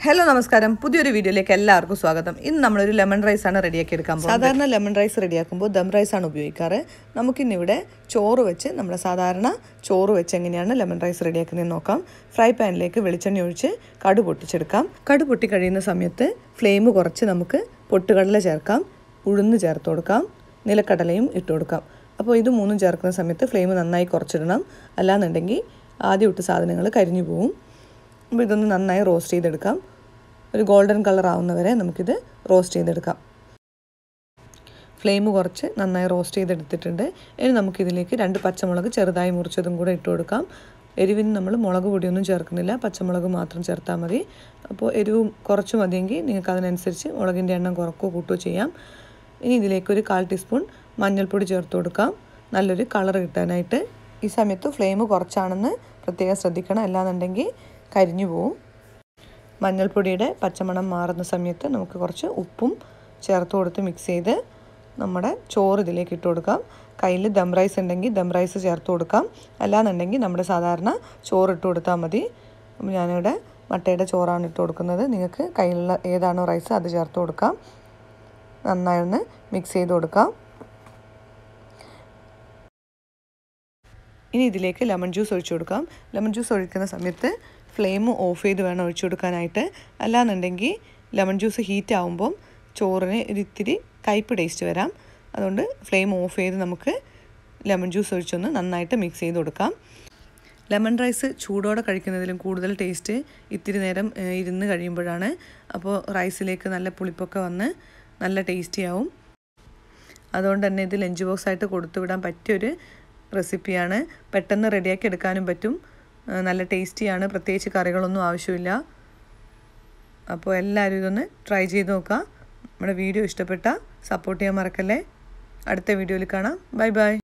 hello നമസ്കാരം പുതിയൊരു വീഡിയോയിലേക്ക് എല്ലാവർക്കും സ്വാഗതം ഇന്ന് നമ്മളൊരു ലെമൺ റൈസ് ആണ് റെഡിയാക്കി എടുക്കാൻ പോകുന്നത് സാധാരണ ലെമൺ റൈസ് റെഡിയാക്കുമ്പോൾ ദം റൈസ് ആണ് ഉപയോഗിക്കാറ് നമുക്കിന്നിവിടെ ചോറ് വെച്ച് നമ്മുടെ സാധാരണ ചോറ് വെച്ച് എങ്ങനെയാണ് ലെമൺ റൈസ് റെഡിയാക്കുന്നതെന്ന് നോക്കാം ഫ്രൈ പാനിലേക്ക് വെളിച്ചെണ്ണ ഒഴിച്ച് കടു പൊട്ടിച്ചെടുക്കാം കടു പൊട്ടി കഴിയുന്ന സമയത്ത് ഫ്ലെയിം കുറച്ച് നമുക്ക് പൊട്ടുകടല ചേർക്കാം ഉഴുന്ന് ചേർത്ത് കൊടുക്കാം നിലക്കടലയും ഇട്ട് കൊടുക്കാം അപ്പോൾ ഇത് മൂന്നും ചേർക്കുന്ന സമയത്ത് ഫ്ലെയിം നന്നായി കുറച്ചിടണം അല്ലാന്നുണ്ടെങ്കിൽ ആദ്യം ഇട്ട് സാധനങ്ങൾ കരിഞ്ഞു പോവും അപ്പോൾ ഇതൊന്ന് നന്നായി റോസ്റ്റ് ചെയ്തെടുക്കാം ഒരു ഗോൾഡൻ കളർ ആവുന്നവരെ നമുക്കിത് റോസ്റ്റ് ചെയ്തെടുക്കാം ഫ്ലെയിം കുറച്ച് നന്നായി റോസ്റ്റ് ചെയ്തെടുത്തിട്ടുണ്ട് ഇനി നമുക്കിതിലേക്ക് രണ്ട് പച്ചമുളക് ചെറുതായി മുറിച്ചതും കൂടെ ഇട്ട് കൊടുക്കാം എരിവിന് നമ്മൾ മുളക് പൊടിയൊന്നും ചേർക്കുന്നില്ല പച്ചമുളക് മാത്രം ചേർത്താൽ മതി അപ്പോൾ എരിവ് കുറച്ച് മതിയെങ്കിൽ നിങ്ങൾക്ക് അതിനനുസരിച്ച് മുളകിൻ്റെ എണ്ണം കുറക്കുകയോ കൂട്ടുകയോ ചെയ്യാം ഇനി ഇതിലേക്ക് ഒരു കാൽ ടീസ്പൂൺ മഞ്ഞൾപ്പൊടി ചേർത്ത് കൊടുക്കാം നല്ലൊരു കളർ കിട്ടാനായിട്ട് ഈ സമയത്ത് ഫ്ലെയിം കുറച്ചാണെന്ന് പ്രത്യേകം ശ്രദ്ധിക്കണം അല്ലാന്നുണ്ടെങ്കിൽ കരിഞ്ഞു പോവും മഞ്ഞൾപ്പൊടിയുടെ പച്ചമണം മാറുന്ന സമയത്ത് നമുക്ക് കുറച്ച് ഉപ്പും ചേർത്ത് കൊടുത്ത് മിക്സ് ചെയ്ത് നമ്മുടെ ചോറ് ഇതിലേക്ക് ഇട്ട് കൊടുക്കാം കയ്യിൽ ദം റൈസ് ഉണ്ടെങ്കിൽ ദം റൈസ് ചേർത്ത് കൊടുക്കാം അല്ലാന്നുണ്ടെങ്കിൽ നമ്മുടെ സാധാരണ ചോറ് ഇട്ട് കൊടുത്താൽ മതി അപ്പോൾ ഞാനിവിടെ മട്ടയുടെ ചോറാണ് ഇട്ട് കൊടുക്കുന്നത് നിങ്ങൾക്ക് കയ്യിലുള്ള ഏതാണോ റൈസ് അത് ചേർത്ത് കൊടുക്കാം നന്നായി ഒന്ന് മിക്സ് ചെയ്ത് കൊടുക്കാം ഇനി ഇതിലേക്ക് ലെമൺ ജ്യൂസ് ഒഴിച്ചു കൊടുക്കാം ലെമൺ ജ്യൂസ് ഒഴിക്കുന്ന സമയത്ത് ഫ്ലെയിം ഓഫ് ചെയ്ത് വേണം ഒഴിച്ചു കൊടുക്കാനായിട്ട് അല്ലാന്നുണ്ടെങ്കിൽ ലെമൺ ജ്യൂസ് ഹീറ്റ് ആകുമ്പം ചോറിന് ഒരു ഇത്തിരി കയ്പ്പ് ടേസ്റ്റ് വരാം അതുകൊണ്ട് ഫ്ലെയിം ഓഫ് ചെയ്ത് നമുക്ക് ലെമൺ ജ്യൂസ് ഒഴിച്ചൊന്ന് നന്നായിട്ട് മിക്സ് ചെയ്ത് കൊടുക്കാം ലെമൺ റൈസ് ചൂടോടെ കഴിക്കുന്നതിലും കൂടുതൽ ടേസ്റ്റ് ഇത്തിരി നേരം ഇരുന്ന് കഴിയുമ്പോഴാണ് അപ്പോൾ റൈസിലേക്ക് നല്ല പുളിപ്പൊക്കെ വന്ന് നല്ല ടേസ്റ്റി ആവും അതുകൊണ്ട് തന്നെ ഇത് ലഞ്ച് ബോക്സ് ആയിട്ട് കൊടുത്തു വിടാൻ പറ്റിയൊരു റെസിപ്പിയാണ് പെട്ടെന്ന് റെഡിയാക്കി എടുക്കാനും പറ്റും നല്ല ടേസ്റ്റിയാണ് പ്രത്യേകിച്ച് കറികളൊന്നും ആവശ്യമില്ല അപ്പോൾ എല്ലാവരും ഇതൊന്ന് ട്രൈ ചെയ്ത് നോക്കുക നമ്മുടെ വീഡിയോ ഇഷ്ടപ്പെട്ട സപ്പോർട്ട് ചെയ്യാൻ മറക്കല്ലേ അടുത്ത വീഡിയോയിൽ കാണാം ബൈ ബൈ